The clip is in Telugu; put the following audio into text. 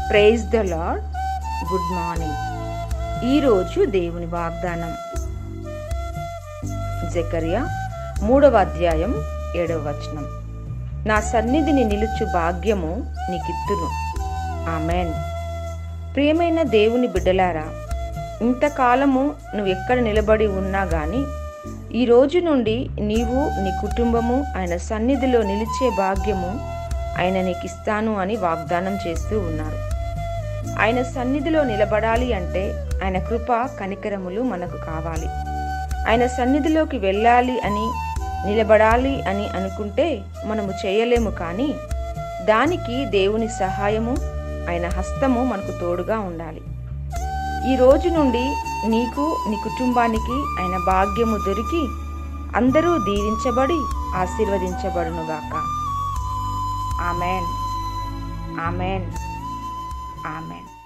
praise the Lord good morning ఈరోజు దేవుని వాగ్దానం జకర్యా మూడవ అధ్యాయం ఏడవ వచనం నా సన్నిధిని నిలుచు భాగ్యము నీకిత్తును ఆమెన్ ప్రియమైన దేవుని బిడ్డలారా ఇంతకాలము నువ్వు ఎక్కడ నిలబడి ఉన్నా గాని ఈ రోజు నుండి నీవు నీ కుటుంబము ఆయన సన్నిధిలో నిలిచే భాగ్యము ఆయన నీకు ఇస్తాను అని వాగ్దానం చేస్తూ ఉన్నారు ఆయన సన్నిధిలో నిలబడాలి అంటే ఆయన కృప కనికరములు మనకు కావాలి ఆయన సన్నిధిలోకి వెళ్ళాలి అని నిలబడాలి అని అనుకుంటే మనము చేయలేము కానీ దానికి దేవుని సహాయము ఆయన హస్తము మనకు తోడుగా ఉండాలి ఈ రోజు నుండి నీకు నీ కుటుంబానికి ఆయన భాగ్యము దొరికి అందరూ దీవించబడి ఆశీర్వదించబడునుగాక ఆమెన్ ఆమెన్ ఆమెన్